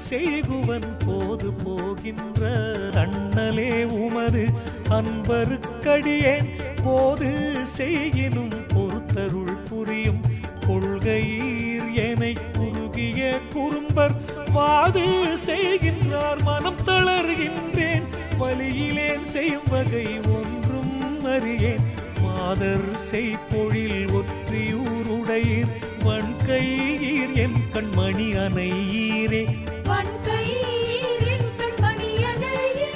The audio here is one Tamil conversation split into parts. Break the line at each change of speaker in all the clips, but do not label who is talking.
செய்குவன் போது போகின்ற அண்ணலே உமது அன்பருக்கடியேன் போது செய்கினும் பொறுத்தருள் புரியும் கொள்கையீர் எனை குறுகிய குறும்பர் வாது செய்கின்றார் மனம் தளர்கின்றேன் வழியிலேன் செய்யும் வகை ஒன்றும் அறியேன் மாதர் செய்பொழில் ஒற்றியூருடையீர் வன்கையீர் என் கண்மணி அணையீரே
வன்கையீரின் கண்மணியனையே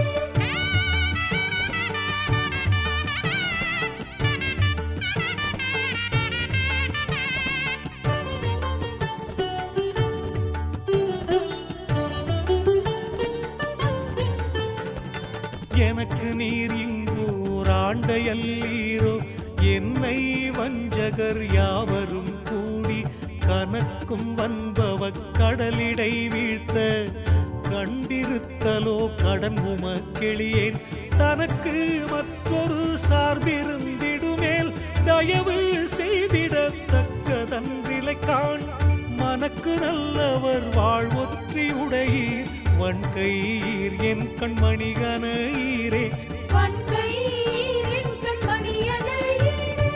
எனக்கு நீர் இங்கோர் ஆண்டையல்லீரோ என்னை வஞ்சகர் யாவரும் கூடி கனக்கும் வன்பவ கடலிடை வீழ்த்த கண்டிருத்தலோ கடன் உமக்கெளியேன் தனக்கு மற்றொரு சார்பிருந்திடுமேல் தயவு செய்திடத்தக்கதன்றிலை காண் மனக்கு நல்லவர் வாழ்வொற்றி உடையீர் வன்கையீர் என் கண்மணிகன ஈரே
வன்கையீரின் கண்மணியனையே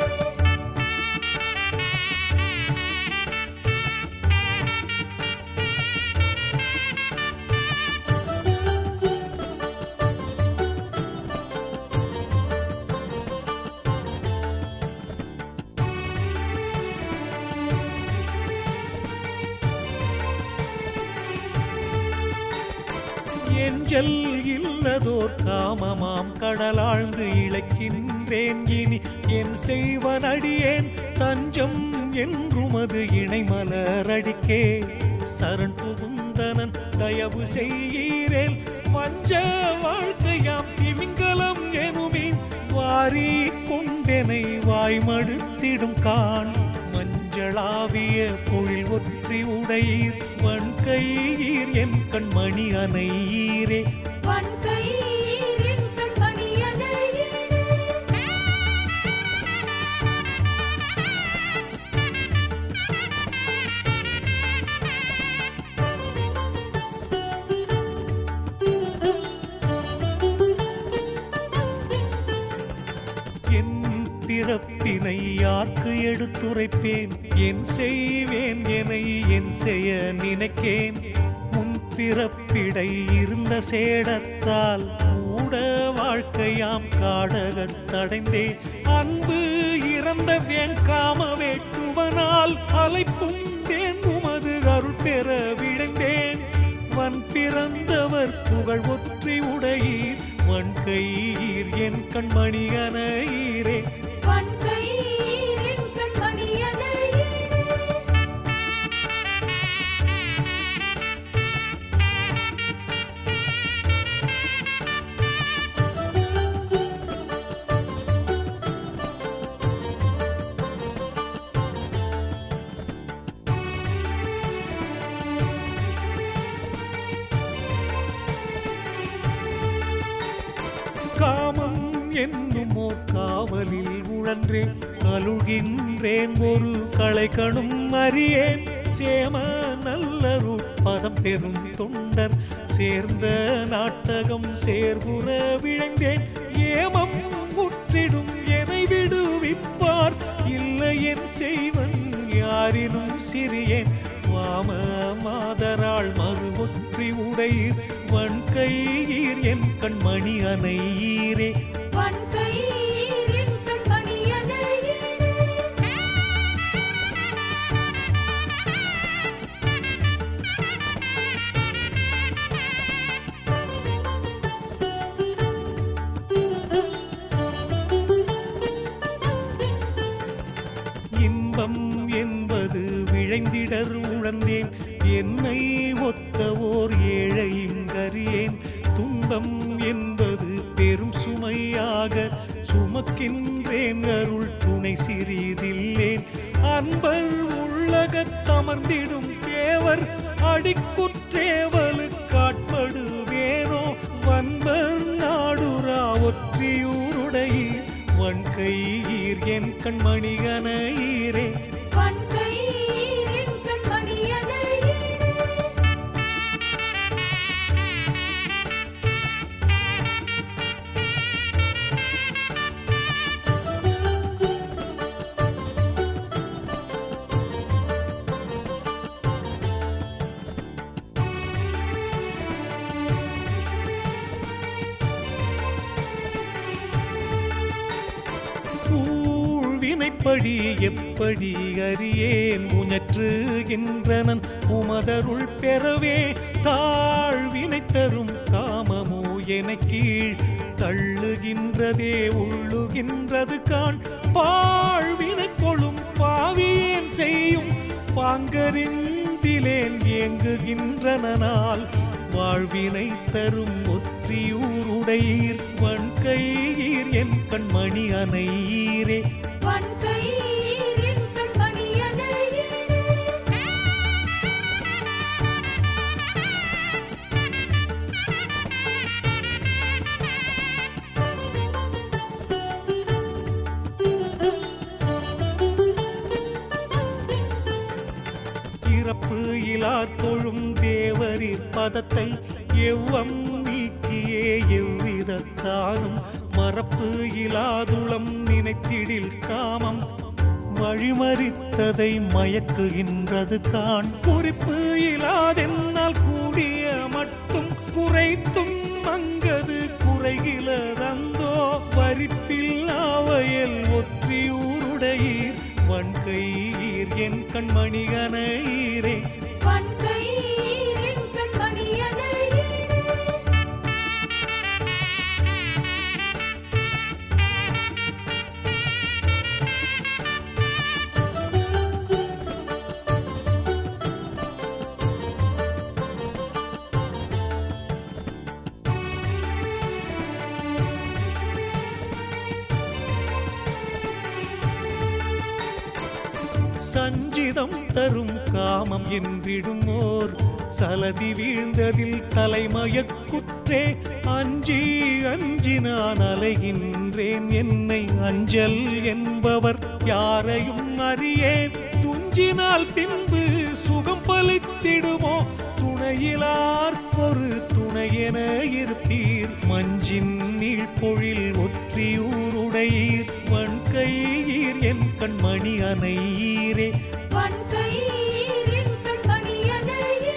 எஞ்சல் இல்லதோர் காமமாம் கடலாழ்ந்து இழைக்கின்றேன் இனி என் செய்வன் அடியேன் தஞ்சம் என்றுமது இணை மலரடிக்கே சரண் புகுந்தனன் தயவு செய்கிறேன் வஞ்ச வாழ்க்கையாம் திமிங்கலம் எனுமீன் வாரி கொண்டெனை வாய்மடுத்திடும் காண் மஞ்சளாவிய பொழில் ஒற்றி உடையீர் வன்கையீர் என் கண்மணி அணையீரே
வன்கையீரின் கண்மணியனையே
என் பிறப்பினை யார்க்கு எடுத்துரைப்பேன் என் செய்வேன் எனை என் செய்ய நினைக்கேன் முன் பிறப்பிடை இருந்த சேடத்தால் கூட வாழ்க்கையாம் காடகத் தடைந்தே அன்பு இறந்த வேண்காம வேட்டுவனால் அலைப்பும் தேன் உமது அருள் பெற விழைந்தேன் வன் பிறந்தவர் புகழ் ஒற்றி உடையீர் வன்கையீர் என் கண்மணி அணையீரே
வன்கையீரின் கண்மணியனையே
காமம் என்னுமோ காவலில் உழன்றேன் கழுகின்றேன் ஒரு களை கணும் அறியேன் சேம நல்லருள் பதம் பெறும் தொண்டர் சேர்ந்த நாட்டகம் சேர்வுற விழைந்தேன் ஏமம் முற்றிடும் எனை விடுவிப்பார் இல்லை என் செய்வன் யாரினும் சிறியேன் வாம மாதராள் மறு ஒற்றி உடையீர் வன்கையீர் என் கண்மணி அணையீரே
வன்கையீரின் கண்மணியனையே
இன்பம் என்பது விழைந்திடர் உழந்தேன் என்னை ஒத்த ஓர் ஏழையுங்கறியேன் துன்பம் என்பது பெரும் சுமையாக சுமக்கின்றேன் அருள் துணை சிறிதில்லேன் அன்பர் உள்ளகத்தமர்ந்திடும் தேவர் அடிக்குற்றேவலு காட்படுவேனோ வன்பர் நாடுரா ஒற்றியூருடையீர் வன்கையீர் என் கண்மணிகனையீரே
வன்கையீரின் கண்மணியனையே
எப்படி எப்படி அறியேன் முயற்றுகின்றனன் உமதருள் பெறவே தாழ்வினை தரும் காமமோ என கீழ் தள்ளுகின்றதே உள்ளுகின்றது காண் வாழ்வினை கொளும் பாவியேன் செய்யும் பாங்கறிந்திலேன் ஏங்குகின்றனால் வாழ்வினை தரும் ஒற்றியூருடையீர் வன்கையீர் என் கண்மணி அணையீரே
வன்கையீரின் கண்மணியனையே
இறப்பு இலார் தொழும் தேவரின் பதத்தை எவ்வம் நீக்கியே எவ்விதத்தானும் மறப்பு இலாதுளம் நினைத்திடில் காமம் வழிமறித்ததை மயக்குகின்றது காண் குறிப்பு இலாதென்னால் கூடிய மட்டும் குறைத்தும் அங்கது குறைகிலதந்தோ வரிப்பில் ஆவையல் ஒற்றியூருடையீர் வன்கையீர் என் கண்மணிகனையீரே
வன்கையீரின் கண்மணியனையே
சஞ்சிதம் தரும் காமம் என்றிடுமோர் சலதி வீழ்ந்ததில் தலைமயக்குற்றே அஞ்சி அஞ்சி நான் அலைகின்றேன் என்னை அஞ்சல் என்பவர் யாரையும் அறியேன் துஞ்சினால் பின்பு சுகம் பலித்திடுமோ துணையிலார் ஒரு துணையென இருப்பீர் மஞ்சின் நீழ்பொழில் ஒற்றியூருடையீர் வன்கையீர் என் கண்மணி அணையீரே
வன்கையீரின் கண்மணியனையே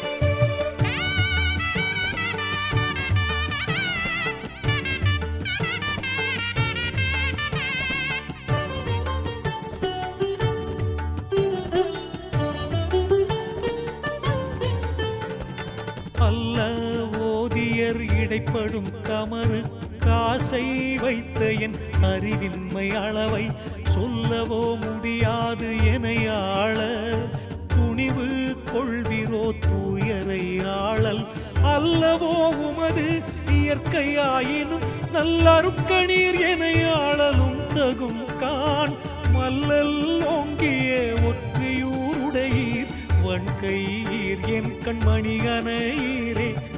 அல்ல ஓதியர் இடைப்படும் கமறு காசை வைத்த என் அறிவின்மை அளவை சொல்லவோ முடியாது எனையாள துணிவு கொள்விரோ தூயரை ஆளல் அல்லவோ உமது இயற்கையாயினும் நல்லருட்கணீர் எனையாளலும் தகும் கான் மல்லல் ஓங்கிய ஒற்றியூருடையீர் வன்கையீர் என் கண்மணிகனையீரே